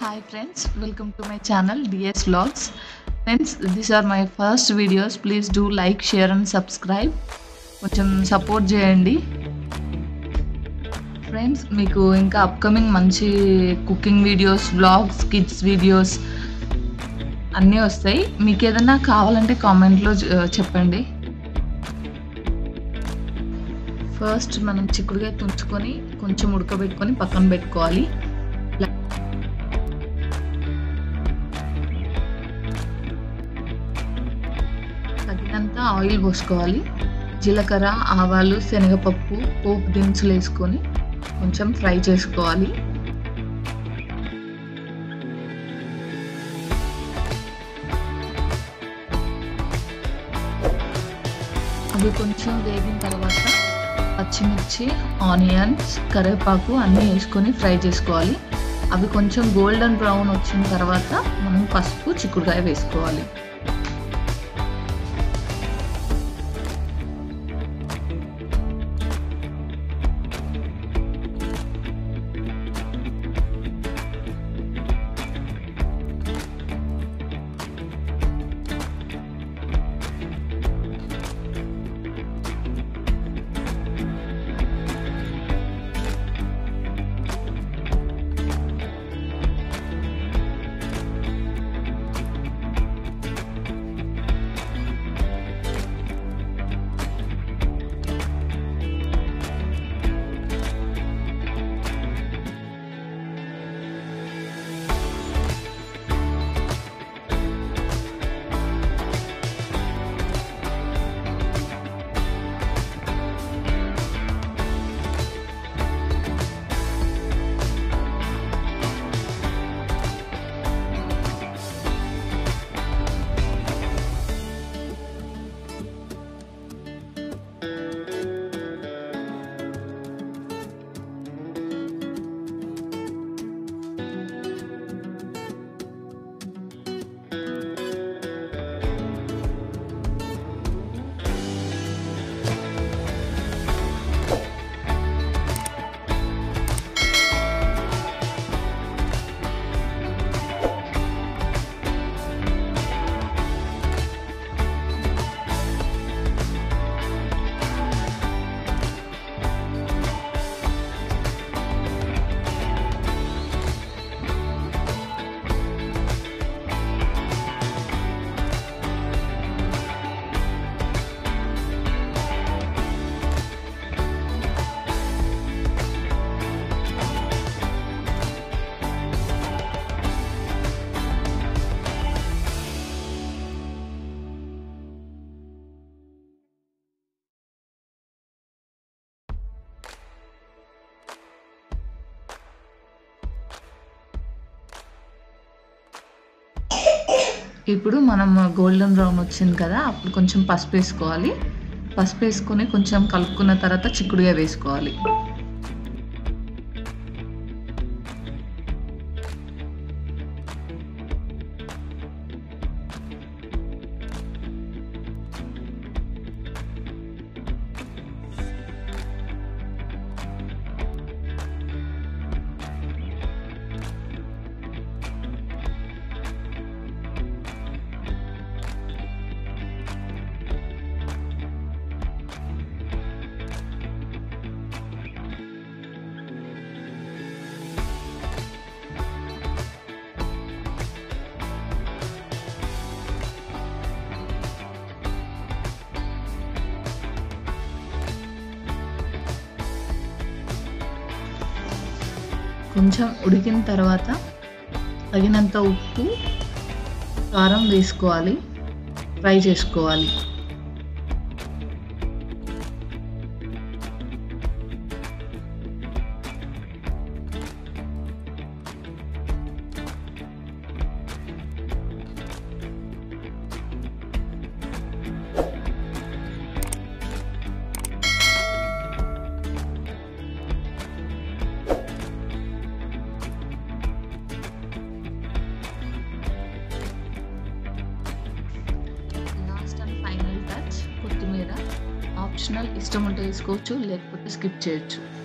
Hi friends, welcome to my channel DS Vlogs. Friends, these are my first videos. Please do like, share and subscribe. కొంచెం support చేయండి friends మీకు ఇంకా upcoming మంచి cooking videos blogs kids videos అన్నీ వస్తాయి మీకు ఏదైనా కావాలంటే కామెంట్లో చెప్పండి ఫస్ట్ మనం చిక్కుడుగా తుంచుకొని కొంచెం ఉడకబెట్టుకొని పక్కన పెట్టుకోవాలి తగినంత ఆయిల్ పోసుకోవాలి జీలకర్ర ఆవాలు శనగపప్పు పోపు దినుసులు వేసుకొని కొంచెం ఫ్రై చేసుకోవాలి అవి కొంచెం వేగిన తర్వాత పచ్చిమిర్చి ఆనియన్స్ కరివేపాకు అన్నీ వేసుకొని ఫ్రై చేసుకోవాలి అవి కొంచెం గోల్డెన్ బ్రౌన్ వచ్చిన తర్వాత మనం పసుపు చిక్కుడుకాయ వేసుకోవాలి ఇప్పుడు మనం గోల్డెన్ బ్రౌన్ వచ్చింది కదా అప్పుడు కొంచెం పసుపు వేసుకోవాలి పసుపు వేసుకొని కొంచెం కలుపుకున్న తర్వాత చిక్కుడుగా వేసుకోవాలి కొంచెం ఉడికిన తర్వాత తగినంత ఉప్పు కారం వేసుకోవాలి ఫ్రై చేసుకోవాలి లాస్ట్ అండ్ ఫైనల్ టచ్ కొత్తిమీర ఆప్షనల్ ఇష్టం ఉంటే వేసుకోవచ్చు లేకపోతే స్కిప్ చేయొచ్చు